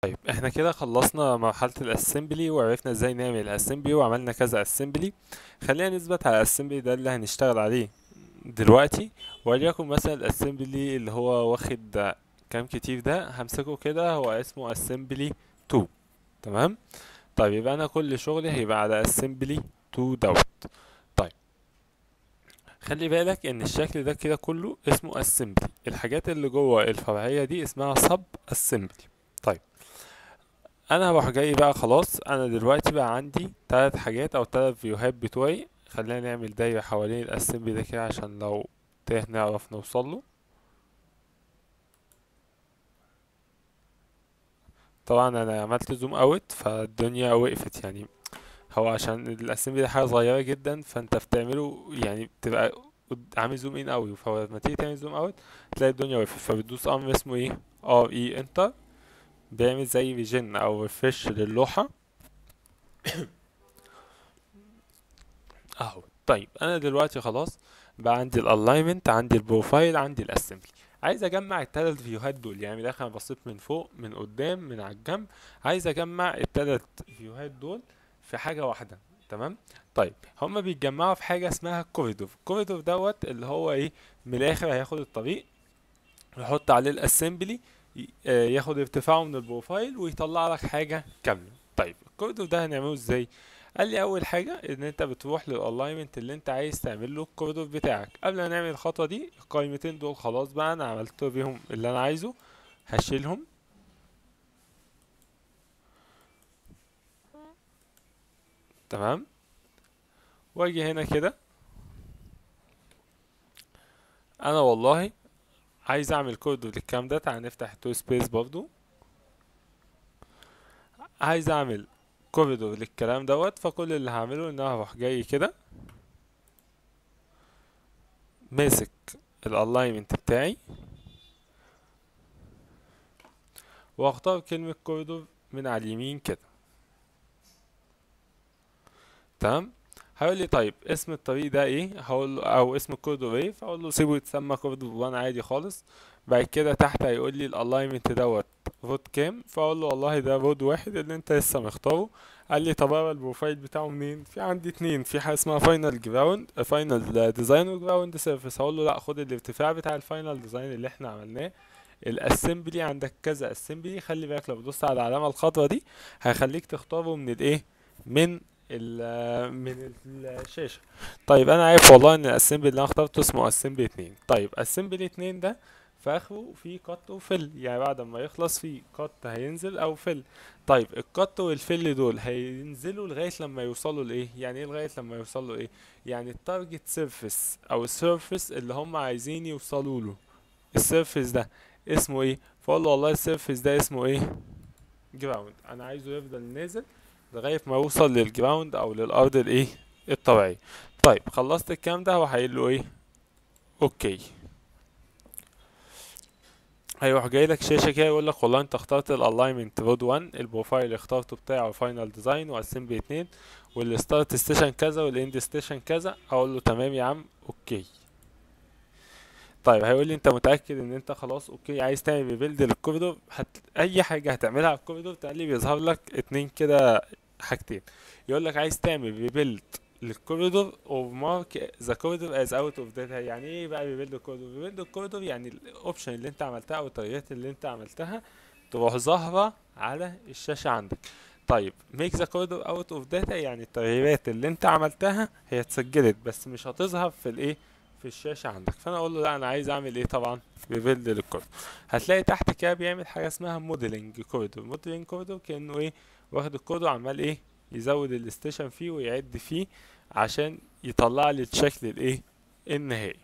طيب احنا كده خلصنا مرحلة الاسمبلي وعرفنا ازاي نعمل الاسمبلي وعملنا كذا اسمبلي خلينا نثبت على الاسمبلي ده اللي هنشتغل عليه دلوقتي وليكن مثلا الاسمبلي اللي هو واخد كام كتير ده همسكه كده هو اسمه اسمبلي 2 تمام طيب يبقى انا كل شغلي هيبقى على اسمبلي 2 دوت طيب خلي بالك ان الشكل ده كده كله اسمه اسمبلي الحاجات اللي جوه الفرعية دي اسمها سب اسمبلي طيب انا هروح جاي بقى خلاص انا دلوقتي بقى عندي تلات حاجات او تلات فيوهات بتوعي خلينا نعمل دايرة حوالين الاسمبلي ده كده عشان لو تاه نعرف نوصله طبعا انا عملت زوم اوت فالدنيا وقفت يعني هو عشان الاسمبلي ده حاجة صغيرة جدا فانت بتعمله يعني بتبقى قد- عامل زوم ان قوي فلما تيجي تعمل زوم اوت تلاقي الدنيا وقفت فبتدوس امر اسمه ايه ار اي انتر بيعمل زي ريجن او ريفرش للوحة اهو طيب انا دلوقتي خلاص بقى عندي الالاينمنت عندي البروفايل عندي الاسمبلي عايز اجمع التلات فيوهات دول يعني من الاخر انا بصيت من فوق من قدام من على الجنب عايز اجمع التلات فيوهات دول في حاجة واحدة تمام طيب هما بيتجمعوا في حاجة اسمها كوريدور الكوريدور دوت اللي هو ايه من الاخر هياخد الطريق يحط عليه الاسمبلي ي- آه، ياخد ارتفاعه من البروفايل ويطلع لك حاجة كاملة طيب الكوريدور ده هنعمله ازاي قال لي اول حاجة ان انت بتروح للالاينمنت اللي انت عايز تعمل له الكوريدور بتاعك قبل ما نعمل الخطوة دي القائمتين دول خلاص بقى انا عملت بيهم اللي انا عايزه هشيلهم تمام واجي هنا كده انا والله عايز اعمل كوريدور للكلام ده تعال نفتح تو سبيس برضو عايز اعمل كوريدور للكلام دوت فكل اللي هعمله ان انا هروح جاي كده ماسك الالاينمنت بتاعي واختار كلمة كوريدور من على اليمين كده تمام هيقول لي طيب اسم الطريق ده ايه هقول له او اسم الكوريدور ايه فاقول له سيبه يتسمى كوريدور 1 عادي خالص بعد كده تحت هيقول لي الالاينمنت دوت رود كام فاقول له والله ده رود واحد اللي انت لسه مختاره قال لي طب انا البروفايل بتاعه منين في عندي اتنين في حاجه اسمها فاينل جراوند فاينل ديزاين وجراوند سيرفيس هقول له لا خد الارتفاع بتاع الفاينل ديزاين اللي احنا عملناه الاسمبلي عندك كذا اسمبلي خلي بالك لو دوست على العلامه الخضراء دي هيخليك تختاره من الايه من ال من الشاشه طيب انا عارف والله ان الاسمبلي اللي انا اخترته اسمه اسمبلي اتنين طيب اسمبلي اتنين ده في اخره في قط وفل يعني بعد ما يخلص في قط هينزل او فل طيب القط والفل دول هينزلوا لغايه لما يوصلوا لايه يعني ايه لغايه لما يوصلوا ايه يعني التارجت سيرفيس او السيرفيس اللي هم عايزين يوصلوا له السيرفيس ده اسمه ايه فاقول له والله السيرفيس ده اسمه ايه جراوند انا عايزه يفضل نازل لغايه ما يوصل للجراوند او للارض الايه الطبيعيه طيب خلصت الكلام ده هو هيقول له ايه اوكي هيروح جاي لك شاشه كده يقول لك والله انت اخترت الالاينمنت رود 1 البروفايل اللي اخترته بتاعه فاينل ديزاين واسمبلي 2 والستارت ستيشن كذا والاند ستيشن كذا اقول له تمام يا عم اوكي طيب هيقول لي انت متاكد ان انت خلاص اوكي عايز تعمل ريبيلد للكوريدور هت... اي حاجه هتعملها على الكوريدور تقلي بيظهر لك اتنين كده حاجتين يقول لك عايز تعمل ريبيلد للكوريدور او مارك ذا كوريدور از اوت اوف داتا يعني ايه بقى ريبيلد الكوريدور ريبيلد الكوريدور يعني الاوبشن اللي انت عملتها او التغييرات اللي انت عملتها تروح ظاهره على الشاشه عندك طيب ميك ذا كوريدور اوت اوف داتا يعني التغييرات اللي انت عملتها هي اتسجلت بس مش هتظهر في الايه في الشاشه عندك فانا اقول له لا انا عايز اعمل ايه طبعا ريبيلد للكوريدور هتلاقي تحت كده بيعمل حاجه اسمها موديلنج كوريدور موديلنج كوريدور كانه ايه واخد الكوريدور عمال ايه يزود الستيشن فيه ويعد فيه عشان يطلع لي الشكل الايه النهائي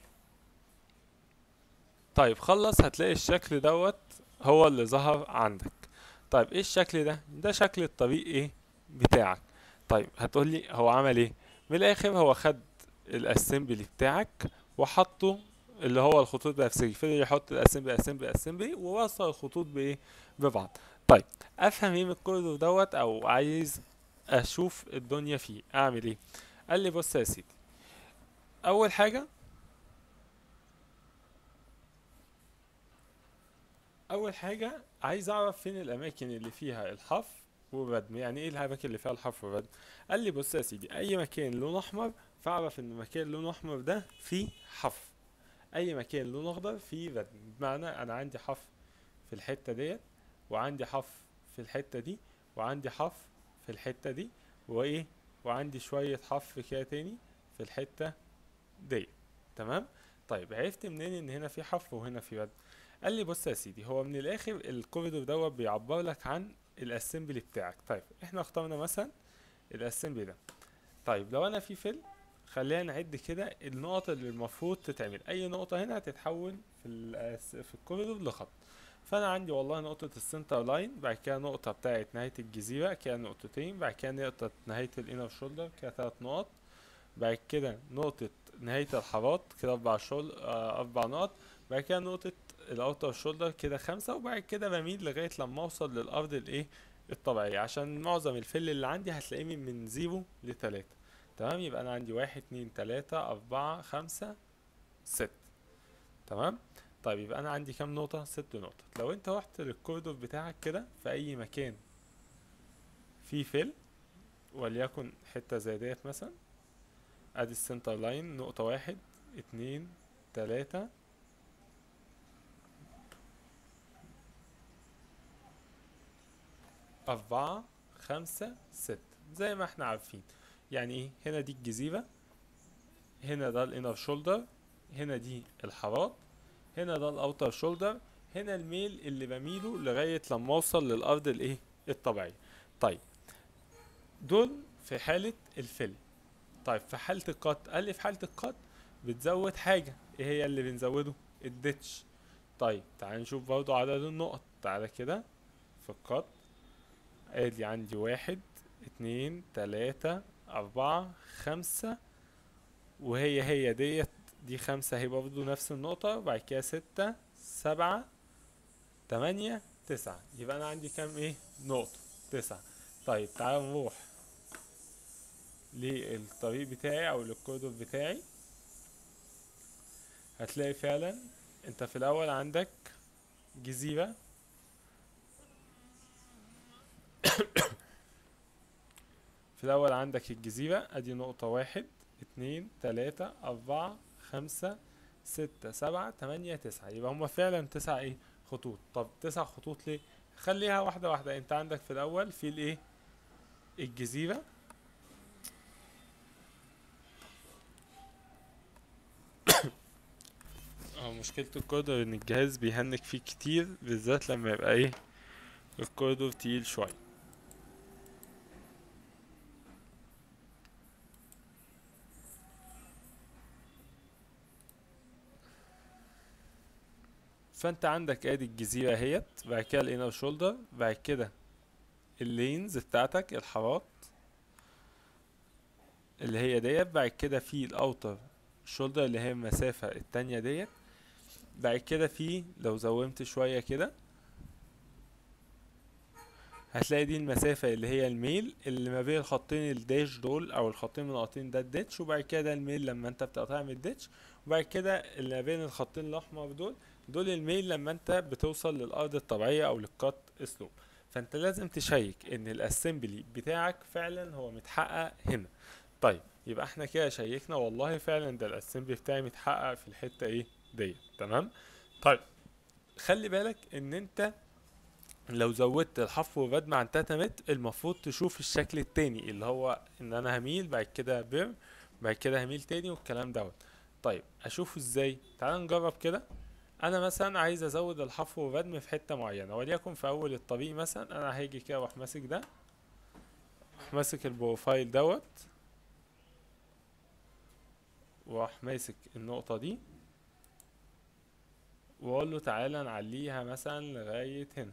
طيب خلص هتلاقي الشكل دوت هو اللي ظهر عندك طيب ايه الشكل ده ده شكل الطريق ايه بتاعك طيب هتقول لي هو عمل ايه من الاخر هو خد الاسمبلي بتاعك وحطه اللي هو الخطوط بنفسجي فضل يحط الاسمبلي اسمبلي اسمبلي ووصل الخطوط بايه ببعض طيب افهم ايه من الكوريدور دوت او عايز اشوف الدنيا فيه اعمل ايه قال لي بص يا سيدي اول حاجه اول حاجه عايز اعرف فين الاماكن اللي فيها الحفر والردم يعني ايه الاماكن اللي فيها الحفر والردم قال لي بص يا سيدي اي مكان لونه احمر فاعرف ان مكان لونه احمر ده فيه حفر اي مكان لونه اخضر فيه ردم بمعنى انا عندي حفر في الحتة ديت وعندي حفر في الحتة دي وعندي حفر في الحتة دي وايه وعندي شوية حفر كده تاني في الحتة ديت تمام طيب عرفت منين ان هنا في حفر وهنا في ردم قال لي بص يا سيدي هو من الاخر الكوريدور دوت بيعبر لك عن الاسمبلي بتاعك طيب احنا اخترنا مثلا الاسمبلي ده طيب لو انا في فيل خلينا نعد كده النقط اللي المفروض تتعمل اي نقطة هنا هتتحول في الأس... في الكوريدور لخط فانا عندي والله نقطة السنتر لاين بعد كده نقطة بتاعت نهاية الجزيرة كده نقطتين بعد كده نقطة نهاية الانر شولدر كده تلات نقط بعد كده نقطة نهاية الحارات كده أربع شول آه، أربع نقط بعد كده نقطة الأوتر شولدر كده خمسة وبعد كده بميل لغاية لما أوصل للأرض الإيه الطبيعية عشان معظم الفل اللي عندي هتلاقيه من من زيرو لتلاتة تمام يبقى أنا عندي واحد اتنين تلاتة أربعة خمسة ست تمام طيب يبقى أنا عندي كام نقطة ست نقط لو أنت رحت للكوردور بتاعك كده في أي مكان فيه فيل وليكن حتة زي ديت مثلا ادي السنتر لاين نقطة واحد اتنين تلاتة أربعة خمسة ستة زي ما احنا عارفين يعني ايه هنا دي الجزيرة هنا ده الانر شولدر هنا دي الحارات هنا ده الاوتر شولدر هنا الميل اللي بميله لغاية لما اوصل للارض الايه الطبيعية طيب دول في حالة الفيل طيب في حالة القط قال لي في حالة القط بتزود حاجة ايه هي اللي بنزوده الديتش طيب تعال نشوف برضو عدد النقط تعالى كده في القط ادي عندي واحد اتنين تلاتة اربعة خمسة وهي هي ديت دي خمسة هي برضو نفس النقطة وبعد كده ستة سبعة تمانية تسعة يبقى انا عندي كام ايه نقطة تسعة طيب تعال نروح للطريق بتاعي او للكوريدور بتاعي هتلاقي فعلا انت في الاول عندك جزيرة في الاول عندك الجزيرة ادي نقطة واحد اتنين تلاتة اربعة خمسة ستة سبعة تمانية تسعة يبقى هما فعلا تسع ايه خطوط طب تسع خطوط ليه خليها واحدة واحدة انت عندك في الاول في الايه الجزيرة اه مشكلة الكوردر ان الجهاز بيهنك فيه كتير بالذات لما يبقى ايه الكوردر تقيل شوية فانت عندك ادي الجزيرة اهيت بعد كده الانر شولدر بعد كده اللينز بتاعتك الحارات اللي هي ديت بعد كده في الاوتر شولدر اللي هي المسافة التانية ديت بعد كده في لو زومت شوية كده هتلاقي دي المسافة اللي هي الميل اللي ما بين الخطين الداش دول او الخطين المنقطين ده الديتش وبعد كده ده الميل لما انت بتقطع من الديتش وبعد كده اللي ما بين الخطين الاحمر دول دول الميل لما انت بتوصل للارض الطبيعية او للقط اسلوب فانت لازم تشيك ان الاسمبلي بتاعك فعلا هو متحقق هنا طيب يبقى احنا كده شيكنا والله فعلا ده الاسمبلي بتاعي متحقق في الحتة ايه ديت تمام طيب خلي بالك ان انت لو زودت الحفر والردم عن 3 متر المفروض تشوف الشكل التاني اللي هو ان انا هميل بعد كده بير بعد كده هميل تاني والكلام دوت طيب اشوفه ازاي تعال نجرب كده انا مثلا عايز ازود الحفر والردم في حته معينه وليكن في اول الطريق مثلا انا هاجي كده واروح ماسك ده واروح ماسك البروفايل دوت واروح ماسك النقطه دي واقول له تعالى نعليها مثلا لغايه هنا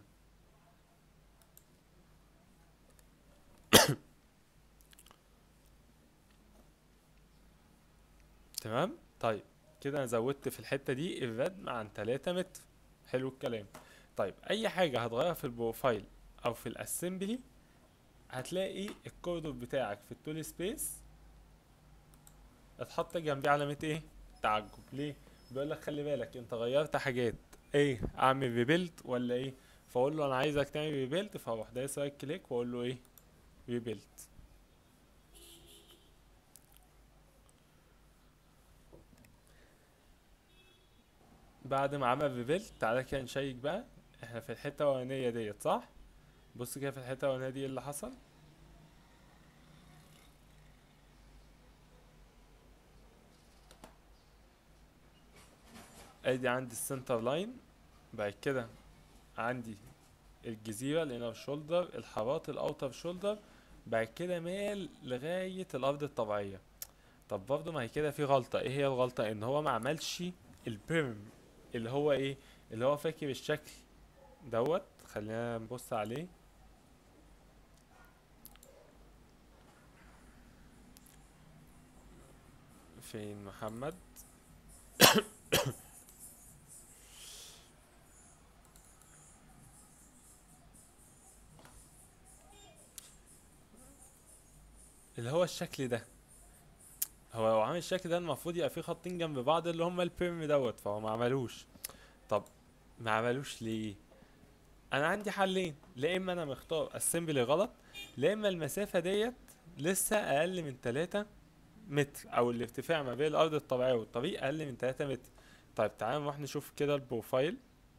تمام طيب كده انا زودت في الحته دي الردم عن 3 متر حلو الكلام طيب اي حاجه هتغيرها في البروفايل او في الاسمبلي هتلاقي الكوردور بتاعك في التول سبيس اتحط جنبيه علامه ايه تعجب ليه بيقول لك خلي بالك انت غيرت حاجات ايه اعمل ريبيلد ولا ايه فاقول له انا عايزك تعمل ريبيلد فاروح دايس رايت كليك واقول له ايه ريبيلد بعد ما عمل ريبيلد تعالى كده نشيك بقى احنا في الحته الاولانيه ديت صح بص كده في الحته الاولانيه دي ايه اللي حصل ادي عندي السنتر لاين بعد كده عندي الجزيرة الانر شولدر الحارات الاوتر شولدر بعد كده مال لغاية الارض الطبيعية طب برضه ما هي كده في غلطة ايه هي الغلطة ان هو ما عملش البيرم اللي هو ايه اللي هو فاكر الشكل دوت خلينا نبص عليه فين محمد اللي هو الشكل ده هو لو عامل الشكل ده المفروض يبقى فيه خطين جنب بعض اللي هما البيرم دوت فهو ما عملوش طب ما عملوش ليه انا عندي حلين لا اما انا مختار اسمبلي غلط لا اما المسافه ديت لسه اقل من 3 متر او الارتفاع ما بين الارض الطبيعيه والطريق اقل من 3 متر طيب تعالى نروح نشوف كده البروفايل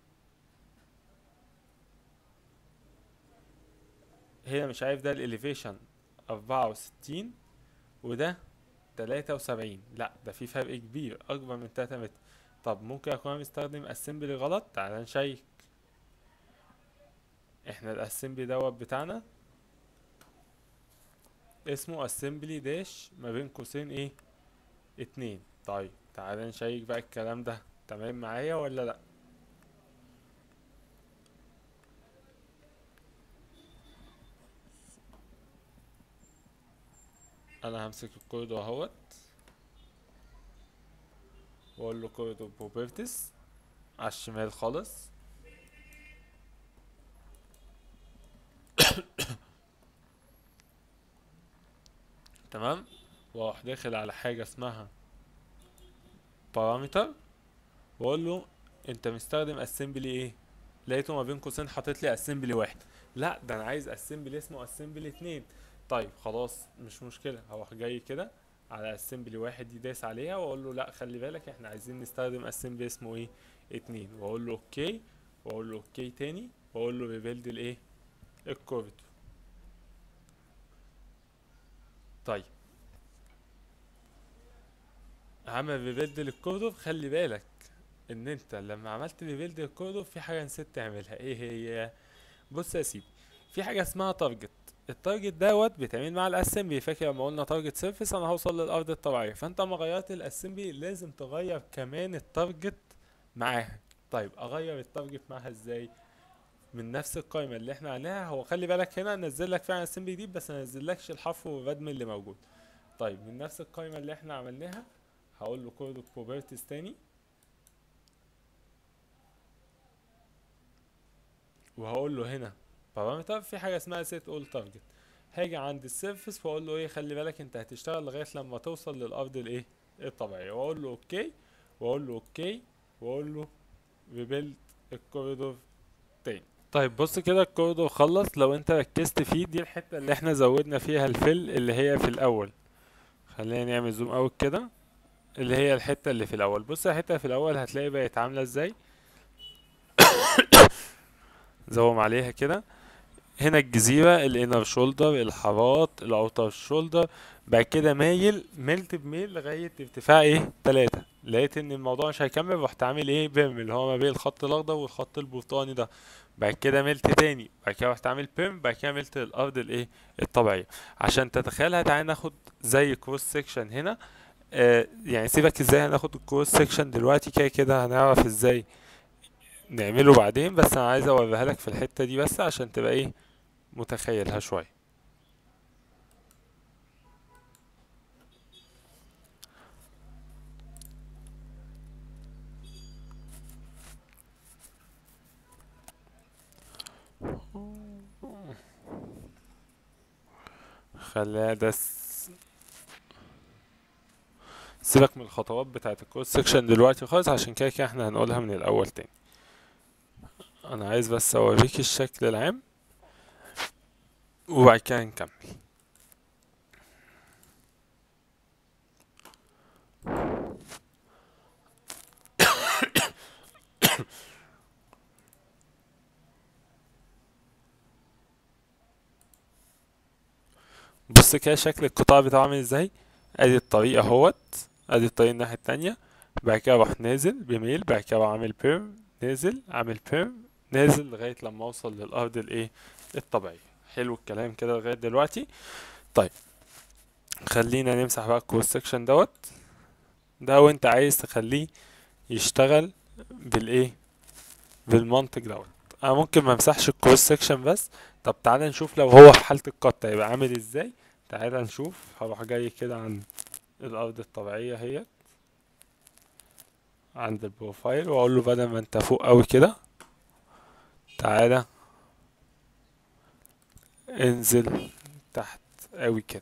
هنا مش عارف ده الاليفيشن أربعة وستين وده تلاتة وسبعين لا ده في فرق كبير أكبر من تلاتة متر طب ممكن أكون أنا مستخدم اسمبلي غلط تعالى نشيك احنا الاسمبلي دوت بتاعنا اسمه اسمبلي داش ما بين قوسين ايه اتنين طيب تعالى نشيك بقى الكلام ده تمام معايا ولا لا انا همسك الكود اهوت واقول له كود بروبرتيز على الشمال خالص تمام واروح داخل على حاجة اسمها بارامتر واقول له انت مستخدم اسمبلي ايه لقيته ما بين قوسين حاطط لي اسمبلي واحد لا ده انا عايز اسمبلي اسمه اسمبلي اتنين طيب خلاص مش مشكلة هروح جاي كده على اسمبلي واحد دي دايس عليها واقول له لا خلي بالك احنا عايزين نستخدم اسمبلي اسمه ايه اتنين واقول له اوكي واقول له اوكي تاني واقول له ريبيلد الايه الكوريدور طيب عمل ريبيلد للكوريدور خلي بالك ان انت لما عملت ريبيلد للكوريدور في حاجة نسيت تعملها ايه هي بص يا سيدي في حاجة اسمها تارجت التارجت دوت بيتعمل مع الاسمبلي فاكر لما قلنا تارجت سيرفيس انا هوصل للارض الطبيعيه فانت لما غيرت الاسمبلي لازم تغير كمان التارجت معاها طيب اغير التارجت معاها ازاي من نفس القائمه اللي احنا عليها هو خلي بالك هنا نزل لك فعلا الاسمبلي دي بس ما نزلكش الحرف والردم اللي موجود طيب من نفس القائمه اللي احنا عملناها هقول له كود بروبرتيز تاني وهقول له هنا بارامتر في حاجه اسمها set all target هاجي عند السيرفس واقول له ايه خلي بالك انت هتشتغل لغايه لما توصل للارض الايه الطبيعيه واقول له اوكي واقول له اوكي واقول له ريبيلد الكوريدور تاني طيب بص كده الكوريدور خلص لو انت ركزت فيه دي الحته اللي احنا زودنا فيها الفل اللي هي في الاول خلينا نعمل زوم اوت كده اللي هي الحته اللي في الاول بص الحته في الاول هتلاقي بقت عامله ازاي زوم عليها كده هنا الجزيرة الانر شولدر الحارات الاوتر شولدر بعد كده مايل ملت بميل لغاية ارتفاع ايه تلاتة لقيت ان الموضوع مش هيكمل رحت عامل ايه بيرم اللي هو ما بين الخط الاخضر والخط البرتقاني ده بعد كده ملت تاني بعد كده رحت عامل بيرم بعد كده ملت الارض الايه الطبيعية عشان تتخيلها تعالى ناخد زي كروس سيكشن هنا آه يعني سيبك ازاي هناخد الكروس سيكشن دلوقتي كده كده هنعرف ازاي نعمله بعدين بس انا عايز اوريها لك في الحتة دي بس عشان تبقى ايه متخيلها شوية خليها ده س- سيبك من الخطوات بتاعت الكود سيكشن دلوقتي خالص عشان كده كده احنا هنقولها من الاول تاني انا عايز بس اوريك الشكل العام وبعد كده نكمل بص كده شكل القطاع بتاعه عامل ازاي ادي الطريق اهوت ادي الطريق الناحية التانية بعد كده اروح نازل بميل بعد كده اروح عامل بيرم نازل عامل بيرم نازل لغاية لما اوصل للارض الايه الطبيعية حلو الكلام كده لغاية دلوقتي طيب خلينا نمسح بقى الكروس سكشن دوت ده وانت عايز تخليه يشتغل بالايه بالمنطق دوت انا ممكن ما امسحش الكروس سكشن بس طب تعالى نشوف لو هو في حالة القط هيبقى عامل ازاي تعالى نشوف هروح جاي كده عند الارض الطبيعية اهي عند البروفايل واقول له بدل ما انت فوق قوي كده تعالى انزل تحت قوي كده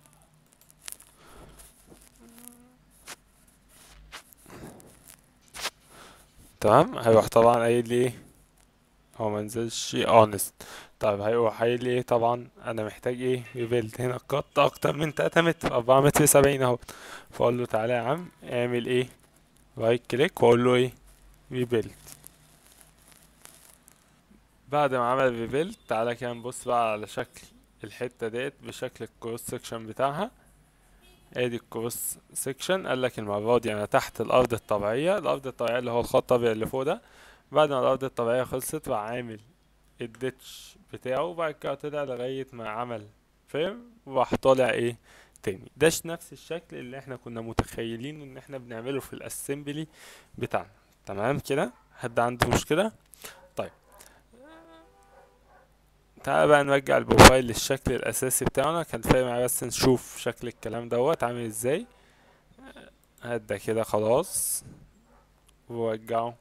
تمام هيروح طبعا قايل لي ايه هو منزلش اونست طيب هيروح قايل لي ايه طبعا انا محتاج ايه ريبيلد هنا قط اكتر من 3 متر 4 متر 70 اهو فاقول له تعالى يا عم اعمل ايه رايت كليك واقول له ايه ريبيلد بعد ما عمل ريبيلد تعالى كده نبص بقى على شكل الحتة ديت بشكل الكروس سكشن بتاعها ادي الكروس سكشن قال لك المرة دي انا تحت الارض الطبيعية الارض الطبيعية اللي هو الخط الابيض اللي فوق ده بعد ما الارض الطبيعية خلصت راح عامل الديتش بتاعه وبعد كده طلع لغاية ما عمل فيرم وراح طالع ايه تاني ده نفس الشكل اللي احنا كنا متخيلين ان احنا بنعمله في الاسمبلي بتاعنا تمام كده حد عنده مشكلة طيب تعالى بقى نرجع البروفايل للشكل الاساسي بتاعنا كان فارق معايا بس نشوف شكل الكلام دوت عامل ازاي هدا كده خلاص ورجعه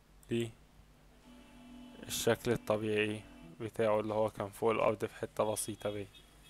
للشكل الطبيعي بتاعه اللي هو كان فوق الارض في حتة بسيطة بيه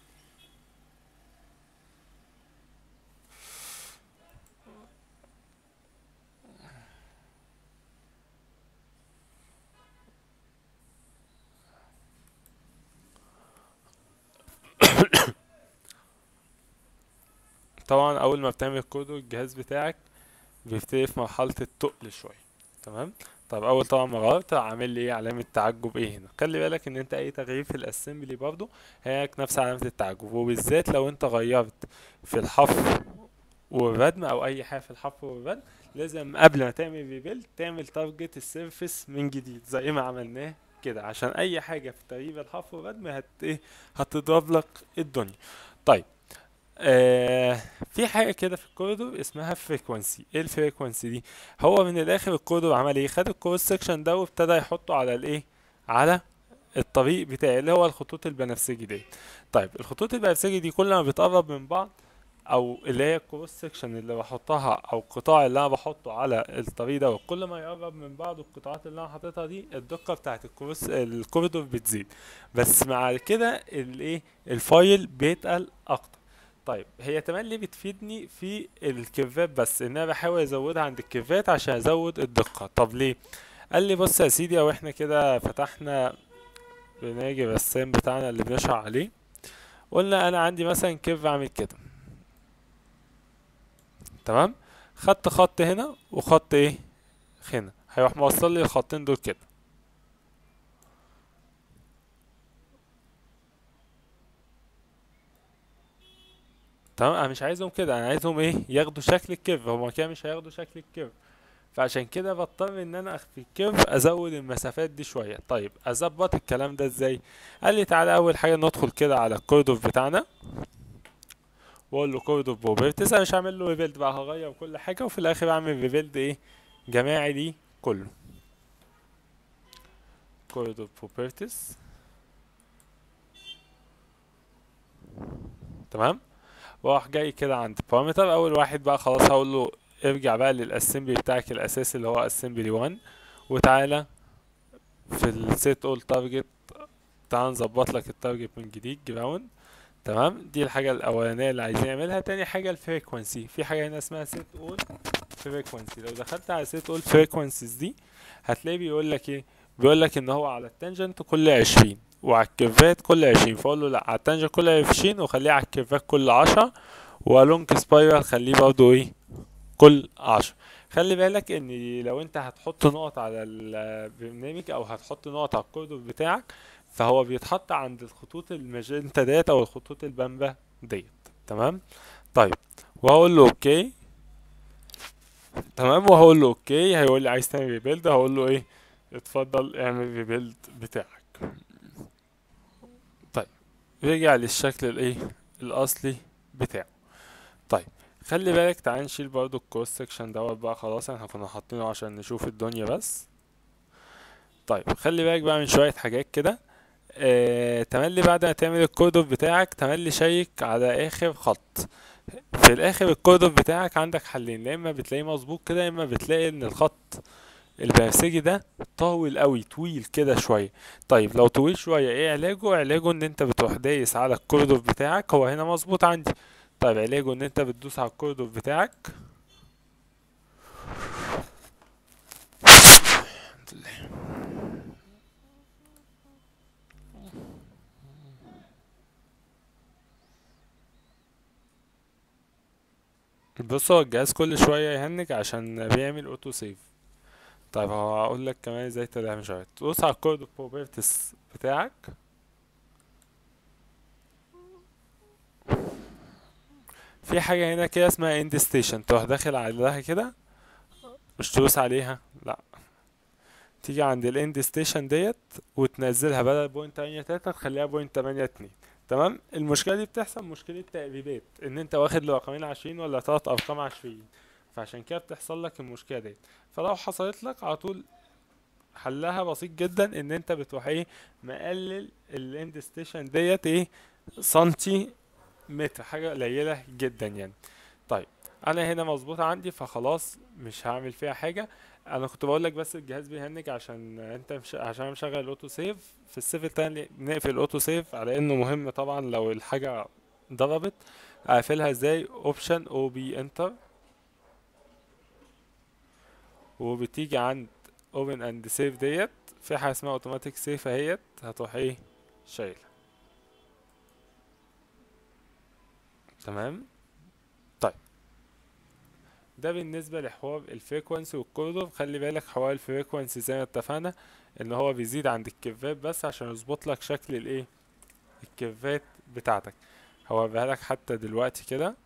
طبعا اول ما بتعمل كود الجهاز بتاعك بيبتدي في مرحلة التقل شوية تمام طب اول طبعا ما غيرت عامل لي ايه علامة تعجب ايه هنا خلي بالك ان انت اي تغيير في الاسمبلي برضو هيك نفس علامة التعجب وبالذات لو انت غيرت في الحفر والردم او اي حاجة في الحفر والردم لازم قبل ما تعمل ريبيلد تعمل تارجت السيرفيس من جديد زي ما عملناه كده عشان اي حاجة في تغيير الحفر والردم هت ايه هتضرب لك الدنيا طيب آه في حاجة كده في الكوريدور اسمها فريكوانسي ايه الفريكوانسي دي هو من الاخر الكوريدور عمل ايه خد الكروس سكشن ده وابتدى يحطه على الايه على الطريق بتاعي اللي هو الخطوط البنفسجي دي طيب الخطوط البنفسجي دي كل ما بتقرب من بعض او اللي هي الكروس سكشن اللي بحطها او القطاع اللي انا بحطه على الطريق ده كل ما يقرب من بعض القطاعات اللي انا حاططها دي الدقه بتاعت الكروس الكوريدور بتزيد بس مع كده الايه الفايل بيتقل اكتر طيب هي كمان ليه بتفيدني في الكيرفات بس ان انا بحاول ازودها عند الكيرفات عشان ازود الدقة طب ليه قال لي بص يا سيدي او احنا كده فتحنا برنامج الرسام بتاعنا اللي بنشرح عليه قلنا انا عندي مثلا كيرف عامل كده تمام خدت خط هنا وخط ايه هنا هيروح موصل لي الخطين دول كده تمام انا مش عايزهم كده انا عايزهم ايه ياخدوا شكل الكيرف هما كده مش هياخدوا شكل الكيرف فعشان كده بضطر ان انا في الكيرف ازود المسافات دي شويه طيب اظبط الكلام ده ازاي قال لي تعالى اول حاجه ندخل كده على الكوردوف بتاعنا واقول له كوردوف بروبرتيز انا مش هعمل له ريبيلد بقى هغير كل حاجه وفي الاخر اعمل ريبيلد ايه جماعي دي كله كوردوف بروبرتيز تمام واروح جاي كده عند بارامتر اول واحد بقى خلاص هقول له ارجع بقى للاسمبلي بتاعك الاساسي اللي هو اسمبلي 1 وتعالى في السيت اول تارجت تعال نظبط لك التارجت من جديد جراوند تمام دي الحاجة الأولانية اللي عايزين نعملها تاني حاجة الفريكونسي في حاجة هنا اسمها سيت اول فريكونسي لو دخلت على سيت اول فريكونسيز دي هتلاقي بيقول لك ايه بيقول لك ان هو على التانجنت كل عشرين وعلى الكيرفات كل عشرين فاقول له لا على التانجنت كل عشرين وخليه على الكيرفات كل عشرة والونج سبايرال خليه برضه ايه كل عشرة خلي بالك ان لو انت هتحط نقط على البرنامج او هتحط نقط على الكوردور بتاعك فهو بيتحط عند الخطوط الماجنتا ديت او الخطوط البامبا ديت تمام طيب وهقول له اوكي تمام وهقول له اوكي هيقول لي عايز تعمل ريبيلد هقول له ايه اتفضل اعمل ريبيلد بتاعك طيب رجع للشكل الايه الاصلي بتاعه طيب خلي بالك تعال نشيل برضو الكروس سكشن دوت بقى خلاص احنا كنا حاطينه عشان نشوف الدنيا بس طيب خلي بالك بقى من شوية حاجات كده اه تملي بعد ما تعمل الكوردوف بتاعك تملي شيك على اخر خط في الاخر الكوردوف بتاعك عندك حلين يا اما بتلاقيه مظبوط كده يا اما بتلاقي ان الخط البنفسجي ده طاول قوي طويل كده شويه طيب لو طويل شويه ايه علاجه علاجه ان انت بتروح دايس على الكوردوف بتاعك هو هنا مظبوط عندي طيب علاجه ان انت بتدوس على الكوردوف بتاعك الحمد لله بص هو الجهاز كل شويه يهنج عشان بيعمل اوتو سيف طيب هو هقول لك كمان ازاي تعمل شويه تدوس على الكود بروبرتيز بتاعك في حاجه هنا كده اسمها اند ستيشن تروح داخل عليها كده مش تدوس عليها لا تيجي عند الاند ستيشن ديت وتنزلها بدل بوينت تمانية تلاتة تخليها بوينت تمانية اتنين تمام المشكله دي بتحصل مشكله تقريبات ان انت واخد رقمين عشرين ولا تلات ارقام عشرين فعشان كده بتحصل لك المشكله ديت فلو حصلت لك على طول حلها بسيط جدا ان انت بتروح ايه مقلل الاند ستيشن ديت ايه سنتي متر حاجه قليله جدا يعني طيب انا هنا مظبوط عندي فخلاص مش هعمل فيها حاجه انا كنت بقول لك بس الجهاز بيهنج عشان انت مش عشان مشغل الاوتو سيف في السيف التاني نقفل الاوتو سيف على انه مهم طبعا لو الحاجه ضربت اقفلها ازاي اوبشن او بي انتر وبتيجي عند اوبن اند سيف ديت في حاجه اسمها اوتوماتيك سيف اهيت هتروح ايه شايلها تمام طيب ده بالنسبه لحوار الفريكوانسي والكوردور خلي بالك حوار الفريكوانسي زي ما اتفقنا ان هو بيزيد عند الكيرفات بس عشان يظبط لك شكل الايه الكيرفات بتاعتك هوريها لك حتى دلوقتي كده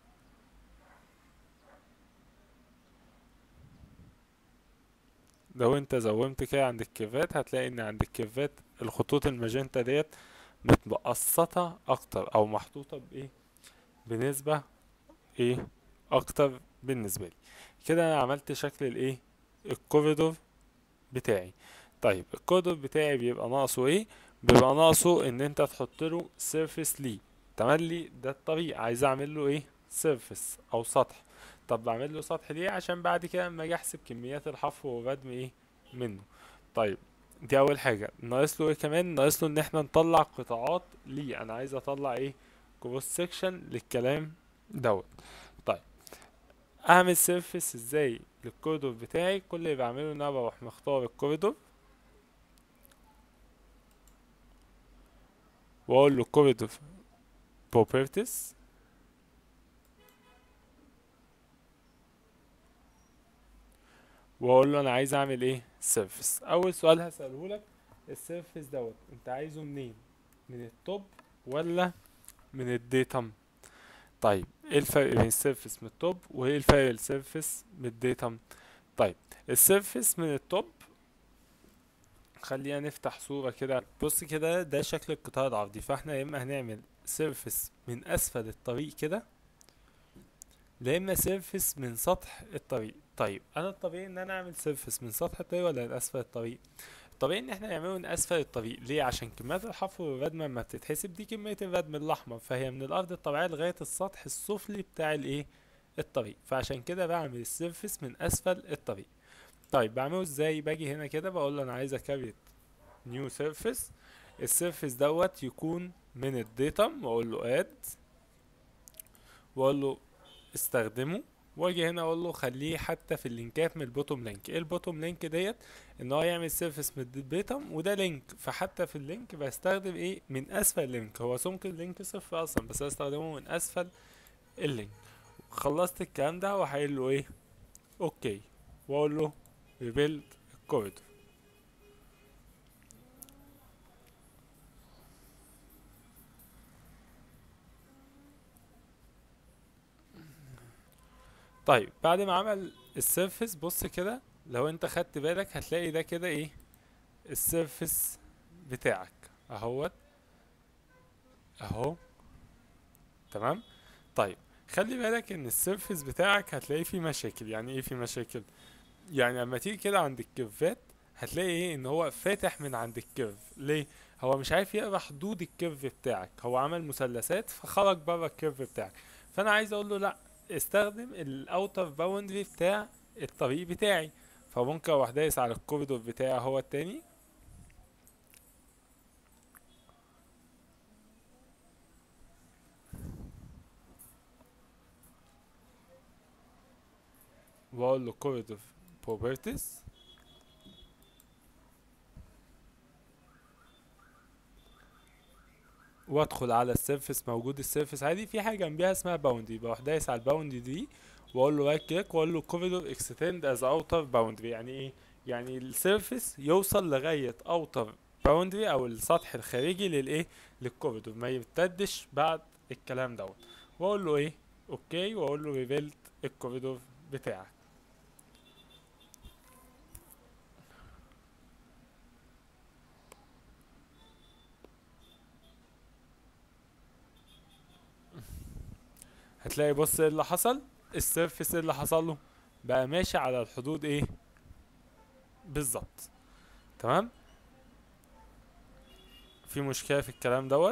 لو انت زومت كده عند الكيرفات هتلاقي ان عند الكيرفات الخطوط الماجنتا ديت متبقسطة اكتر او محطوطة بايه بنسبة ايه اكتر بالنسبة لي كده انا عملت شكل الايه الكوريدور بتاعي طيب الكوريدور بتاعي بيبقى ناقصه ايه بيبقى ناقصه ان انت تحط له سيرفيس ليه تملي ده الطريق عايز اعمل له ايه سيرفيس او سطح طب بعمل له سطح ليه عشان بعد كده اما اجي احسب كميات الحفر والردم ايه منه طيب دي اول حاجه ناقص له ايه كمان ناقص له ان احنا نطلع قطاعات ليه انا عايز اطلع ايه كروس سكشن للكلام دوت طيب اعمل سيرفيس ازاي للكوريدور بتاعي كل اللي بعمله ان انا بروح مختار الكوريدور واقول له كوريدور properties واقول له انا عايز اعمل ايه سيرفيس اول سؤال هساله لك السيرفيس دوت انت عايزه منين من التوب ولا من الديتم طيب ايه الفرق بين السيرفيس من التوب وايه الفرق بين السيرفيس من الديتم طيب السيرفيس من التوب خلينا نفتح صورة كده بص كده ده شكل القطاع العرضي فاحنا يا اما هنعمل سيرفيس من اسفل الطريق كده لا اما سيرفيس من سطح الطريق طيب انا الطبيعي ان انا اعمل سيرفيس من سطح الطريق ولا من اسفل الطريق الطبيعي ان احنا نعمله من اسفل الطريق ليه عشان كميات الحفر والردم لما بتتحسب دي كمية الردم الاحمر فهي من الارض الطبيعية لغاية السطح السفلي بتاع الايه الطريق فعشان كده بعمل السيرفيس من اسفل الطريق طيب بعمله ازاي باجي هنا كده بقول له انا عايز اكريت نيو سيرفيس السيرفيس دوت يكون من الديتم واقول له اد واقول له استخدمه واجي هنا اقول له خليه حتى في اللينكات من البوتوم لينك ايه البوتوم لينك ديت ان هو يعمل سيرفيس من البيتم وده لينك فحتى في اللينك بستخدم ايه من اسفل اللينك هو سمك اللينك صفر اصلا بس أنا بستخدمه من اسفل اللينك خلصت الكلام ده وهقول له ايه اوكي واقول له ريبيلد الكوريدور طيب بعد ما عمل السيرفيس بص كده لو انت خدت بالك هتلاقي ده كده ايه السيرفيس بتاعك اهوت اهو تمام طيب خلي بالك ان السيرفيس بتاعك هتلاقي فيه مشاكل يعني ايه فيه مشاكل يعني لما تيجي كده عند الكيرفات هتلاقي ايه ان هو فاتح من عند الكيرف ليه هو مش عارف يقرا حدود الكيرف بتاعك هو عمل مثلثات فخرج بره الكيرف بتاعك فانا عايز اقول له لا استخدم الاوتر باوندري بتاع الطريق بتاعي فممكن اروح دايس على الكوريدور بتاعي هو التاني واقول له كوريدور properties وادخل على السيرفيس موجود السيرفيس عادي في حاجه جنبيها اسمها باوندري بروح دايس على الباوندري دي واقول له رايت كليك واقول له كوريدور اكستند از اوتر باوندري يعني ايه يعني السيرفيس يوصل لغايه اوتر باوندري او السطح الخارجي للايه للكوريدور ما يمتدش بعد الكلام دوت واقول له ايه اوكي واقول له ريبيلد الكوريدور بتاعك هتلاقي بص ايه اللي حصل السيرفيس ايه اللي حصل له بقى ماشي على الحدود ايه بالظبط تمام في مشكلة في الكلام دوت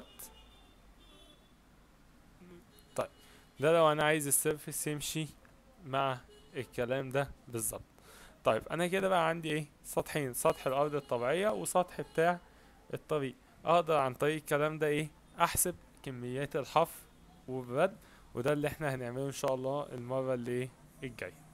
طيب ده لو انا عايز السيرفيس يمشي مع الكلام ده بالظبط طيب انا كده بقى عندي ايه سطحين سطح الارض الطبيعية وسطح بتاع الطريق اقدر عن طريق الكلام ده ايه احسب كميات الحفر والرد وده اللي احنا هنعمله ان شاء الله المرة اللي الجاية